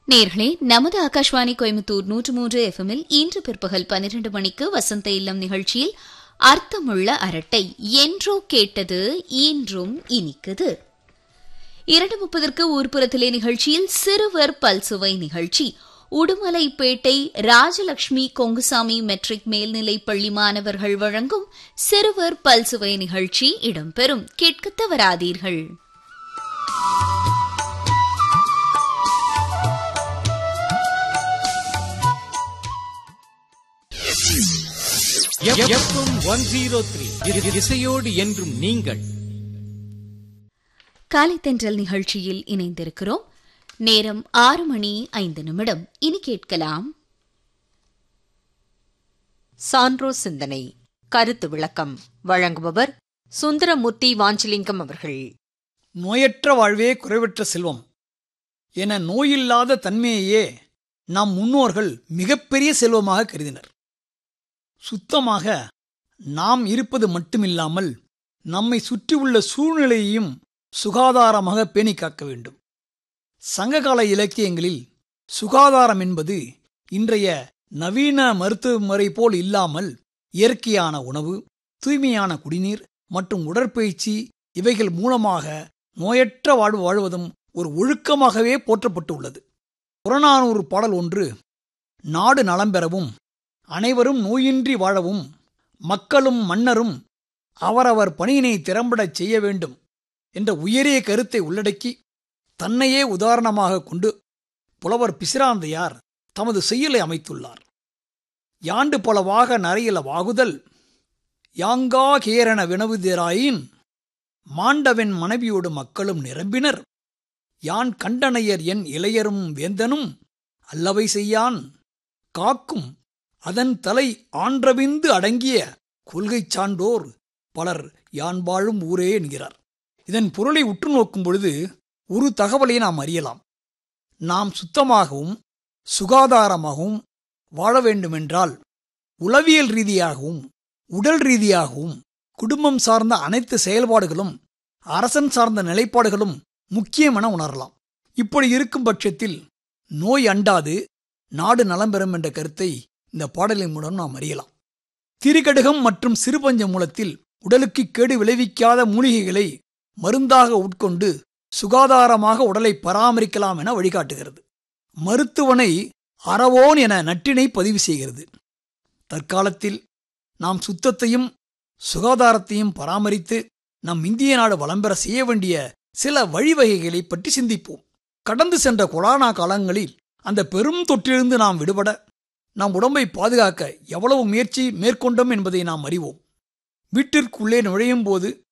நேர்களே நமது ஆகாஷ்வாணி கோயம்புத்தூர் நூற்று மூன்று எஃப்எம்மில் இன்று பிற்பகல் பன்னிரண்டு மணிக்கு வசந்த இல்லம் நிகழ்ச்சியில் அர்த்தமுள்ள அரட்டை என்றோ கேட்டது இன்றும் இனிக்குது இரண்டு முப்பதற்கு ஊர்ப்புறத்திலே நிகழ்ச்சியில் சிறுவர் பல்சுவை நிகழ்ச்சி உடுமலைப்பேட்டை ராஜலட்சுமி கொங்குசாமி மெட்ரிக் மேல்நிலைப் பள்ளி மாணவர்கள் வழங்கும் சிறுவர் பல்சுவை நிகழ்ச்சி இடம்பெறும் கேட்கத் தவறாதீர்கள் எஃப்எம் ஒன் ஜீரோ த்ரீ இசையோடு என்றும் நீங்கள் காலை தென்றல் நிகழ்ச்சியில் இணைந்திருக்கிறோம் நேரம் ஆறு மணி ஐந்து நிமிடம் இனி கேட்கலாம் சான்றோ சிந்தனை கருத்து விளக்கம் வழங்குபவர் சுந்தரமூர்த்தி வாஞ்சலிங்கம் அவர்கள் நோயற்ற வாழ்வே குறைவற்ற செல்வம் என நோயில்லாத தன்மையையே நம் முன்னோர்கள் மிகப்பெரிய செல்வமாக கருதினர் சுத்தமாக நாம் இருப்பது மட்டுமில்லாமல் நம்மை சுற்றியுள்ள சூழ்நிலையையும் சுகாதாரமாக பேணி காக்க வேண்டும் சங்ககால இலக்கியங்களில் சுகாதாரம் என்பது இன்றைய நவீன மருத்துவ முறை போல் இல்லாமல் இயற்கையான உணவு தூய்மையான குடிநீர் மற்றும் உடற்பயிற்சி இவைகள் மூலமாக நோயற்ற வாழ்வு வாழ்வதும் ஒரு ஒழுக்கமாகவே போற்றப்பட்டு உள்ளது புறநானூறு பாடல் ஒன்று நாடு நலம் பெறவும் அனைவரும் நோயின்றி வாழவும் மக்களும் மன்னரும் அவரவர் பணியினை திறம்படச் செய்ய வேண்டும் என்ற உயரிய கருத்தை உள்ளடக்கி தன்னையே உதாரணமாக கொண்டு புலவர் பிசிராந்தையார் தமது செய்யலை அமைத்துள்ளார் யாண்டு பலவாக நரையில வாகுதல் யாங்கா கேரண வினவுதிராயின் மாண்டவன் மனைவியோடு மக்களும் நிரம்பினர் யான் கண்டனையர் என் இளையரும் வேந்தனும் அல்லவை செய்யான் காக்கும் அதன் தலை ஆன்றவிந்து அடங்கிய கொள்கைச் சான்றோர் பலர் யான் வாழும் ஊரே என்கிறார் இதன் பொருளை உற்று நோக்கும் பொழுது ஒரு தகவலை நாம் அறியலாம் நாம் சுத்தமாகவும் சுகாதாரமாகவும் வாழ வேண்டுமென்றால் உளவியல் ரீதியாகவும் உடல் ரீதியாகவும் குடும்பம் சார்ந்த அனைத்து செயல்பாடுகளும் அரசன் சார்ந்த நிலைப்பாடுகளும் முக்கியமென உணரலாம் இப்படி இருக்கும் பட்சத்தில் நோய் அண்டாது நாடு நலம் பெறும் என்ற கருத்தை இந்த பாடலின் மூலம் நாம் அறியலாம் திரிகடுகம் மற்றும் சிறுபஞ்ச மூலத்தில் உடலுக்கு கேடு விளைவிக்காத மூலிகைகளை மருந்தாக உட்கொண்டு சுகாதாரமாக உடலை பராமரிக்கலாம் என வழிகாட்டுகிறது மருத்துவனை அறவோன் என நட்டினை பதிவு செய்கிறது தற்காலத்தில் நாம் சுத்தத்தையும் சுகாதாரத்தையும் பராமரித்து நம் இந்திய நாடு வளம் பெற செய்ய வேண்டிய சில வழிவகைகளை பற்றி சிந்திப்போம் கடந்து சென்ற கொரோனா காலங்களில் அந்த பெரும் தொற்றிலிருந்து நாம் விடுபட நம் உடம்பை பாதுகாக்க எவ்வளவு முயற்சி மேற்கொண்டோம் என்பதை நாம் அறிவோம் வீட்டிற்குள்ளே நுழையும் போது